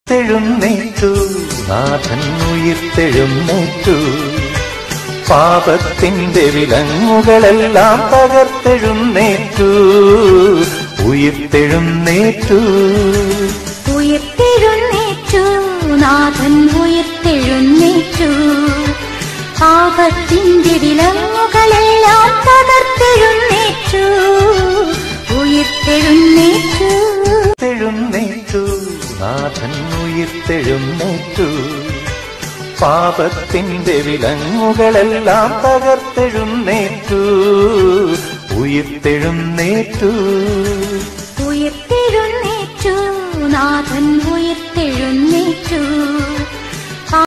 തെഴുന്നേറ്റു നാഥൻ ഉയിർത്തെഴുന്നേറ്റു പാപത്തിന്റെ വിലങ്ങുകളെല്ലാം തകർത്തെഴുന്നേറ്റു ഉയിർത്തെഴുന്നേറ്റു ഉയർത്തെഴുന്നേറ്റു നാഥൻ ഉയർത്തെഴുന്നേറ്റു പാപത്തിന്റെ വിലങ്ങുകളെല്ലാം തകർത്തെഴുന്നേറ്റു ഉയർത്തെഴുന്നേറ്റു തെഴുന്നേറ്റു നാഥൻ ഉയിർത്തെഴുന്നേറ്റു പാപത്തിന്റെ വിലങ്ങുകളെല്ലാം തകർത്തെഴുന്നേറ്റു ഉയിർത്തെഴുന്നേറ്റു ഉയർത്തെഴുന്നേറ്റു നാഥൻ ഉയർത്തെഴുന്നേറ്റു